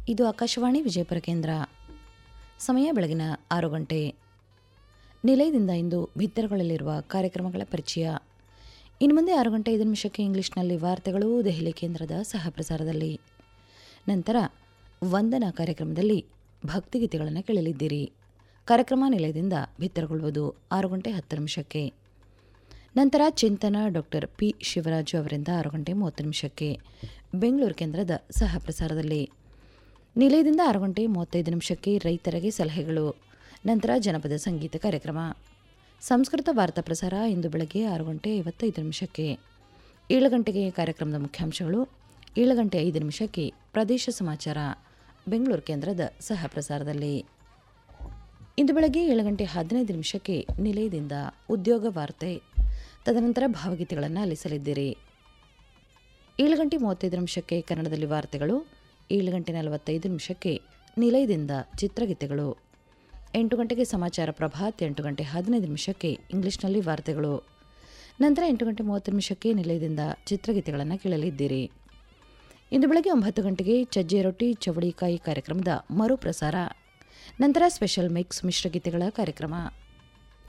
ಇದು ಆಕಾಶವಾಣಿ ವಿಜಯಪುರ ಕೇಂದ್ರ ಸಮಯ ಬೆಳಗಿನ ಆರು ಗಂಟೆ ನಿಲಯದಿಂದ ಇಂದು ಬಿತ್ತರಗೊಳ್ಳಲಿರುವ ಕಾರ್ಯಕ್ರಮಗಳ ಪರಿಚಯ ಇನ್ನು ಮುಂದೆ ಆರು ಗಂಟೆ ಐದು ನಿಮಿಷಕ್ಕೆ ಇಂಗ್ಲಿಷ್ನಲ್ಲಿ ವಾರ್ತೆಗಳು ದೆಹಲಿ ಕೇಂದ್ರದ ಸಹ ಪ್ರಸಾರದಲ್ಲಿ ನಂತರ ವಂದನಾ ಕಾರ್ಯಕ್ರಮದಲ್ಲಿ ಭಕ್ತಿಗೀತೆಗಳನ್ನು ಕೇಳಲಿದ್ದೀರಿ ಕಾರ್ಯಕ್ರಮ ನಿಲಯದಿಂದ ಬಿತ್ತರಗೊಳ್ಳುವುದು ಆರು ಗಂಟೆ ಹತ್ತು ನಿಮಿಷಕ್ಕೆ ನಂತರ ಚಿಂತನ ಡಾಕ್ಟರ್ ಪಿ ಶಿವರಾಜು ಅವರಿಂದ ಆರು ಗಂಟೆ ಮೂವತ್ತು ನಿಮಿಷಕ್ಕೆ ಬೆಂಗಳೂರು ಕೇಂದ್ರದ ಸಹ ಪ್ರಸಾರದಲ್ಲಿ ನಿಲಯದಿಂದ ಆರು ಗಂಟೆ ಮೂವತ್ತೈದು ನಿಮಿಷಕ್ಕೆ ರೈತರಿಗೆ ಸಲಹೆಗಳು ನಂತರ ಜನಪದ ಸಂಗೀತ ಕಾರ್ಯಕ್ರಮ ಸಂಸ್ಕೃತ ವಾರ್ತಾ ಪ್ರಸಾರ ಇಂದು ಬೆಳಗ್ಗೆ ಆರು ಗಂಟೆ ಐವತ್ತೈದು ನಿಮಿಷಕ್ಕೆ ಏಳು ಗಂಟೆಗೆ ಕಾರ್ಯಕ್ರಮದ ಮುಖ್ಯಾಂಶಗಳು ಏಳು ಗಂಟೆ ಐದು ನಿಮಿಷಕ್ಕೆ ಪ್ರದೇಶ ಸಮಾಚಾರ ಬೆಂಗಳೂರು ಕೇಂದ್ರದ ಸಹ ಪ್ರಸಾರದಲ್ಲಿ ಇಂದು ಬೆಳಗ್ಗೆ ಏಳು ಗಂಟೆ ಹದಿನೈದು ನಿಮಿಷಕ್ಕೆ ನಿಲಯದಿಂದ ಉದ್ಯೋಗ ವಾರ್ತೆ ತದನಂತರ ಭಾವಗೀತೆಗಳನ್ನು ಆಲಿಸಲಿದ್ದೀರಿ ಏಳು ಗಂಟೆ ಮೂವತ್ತೈದು ನಿಮಿಷಕ್ಕೆ ಕನ್ನಡದಲ್ಲಿ ವಾರ್ತೆಗಳು ಏಳು ಗಂಟೆ ನಲವತ್ತೈದು ನಿಮಿಷಕ್ಕೆ ನಿಲಯದಿಂದ ಚಿತ್ರಗೀತೆಗಳು ಎಂಟು ಗಂಟೆಗೆ ಸಮಾಚಾರ ಪ್ರಭಾತ್ ಎಂಟು ಗಂಟೆ ಹದಿನೈದು ನಿಮಿಷಕ್ಕೆ ಇಂಗ್ಲಿಷ್ನಲ್ಲಿ ವಾರ್ತೆಗಳು ನಂತರ ಎಂಟು ಗಂಟೆ ಮೂವತ್ತು ನಿಮಿಷಕ್ಕೆ ನಿಲಯದಿಂದ ಚಿತ್ರಗೀತೆಗಳನ್ನು ಕೇಳಲಿದ್ದೀರಿ ಇಂದು ಬೆಳಗ್ಗೆ ಒಂಬತ್ತು ಗಂಟೆಗೆ ಚಜ್ಜೆ ರೊಟ್ಟಿ ಚವಳಿಕಾಯಿ ಕಾರ್ಯಕ್ರಮದ ಮರುಪ್ರಸಾರ ನಂತರ ಸ್ಪೆಷಲ್ ಮಿಕ್ಸ್ ಮಿಶ್ರಗೀತೆಗಳ ಕಾರ್ಯಕ್ರಮ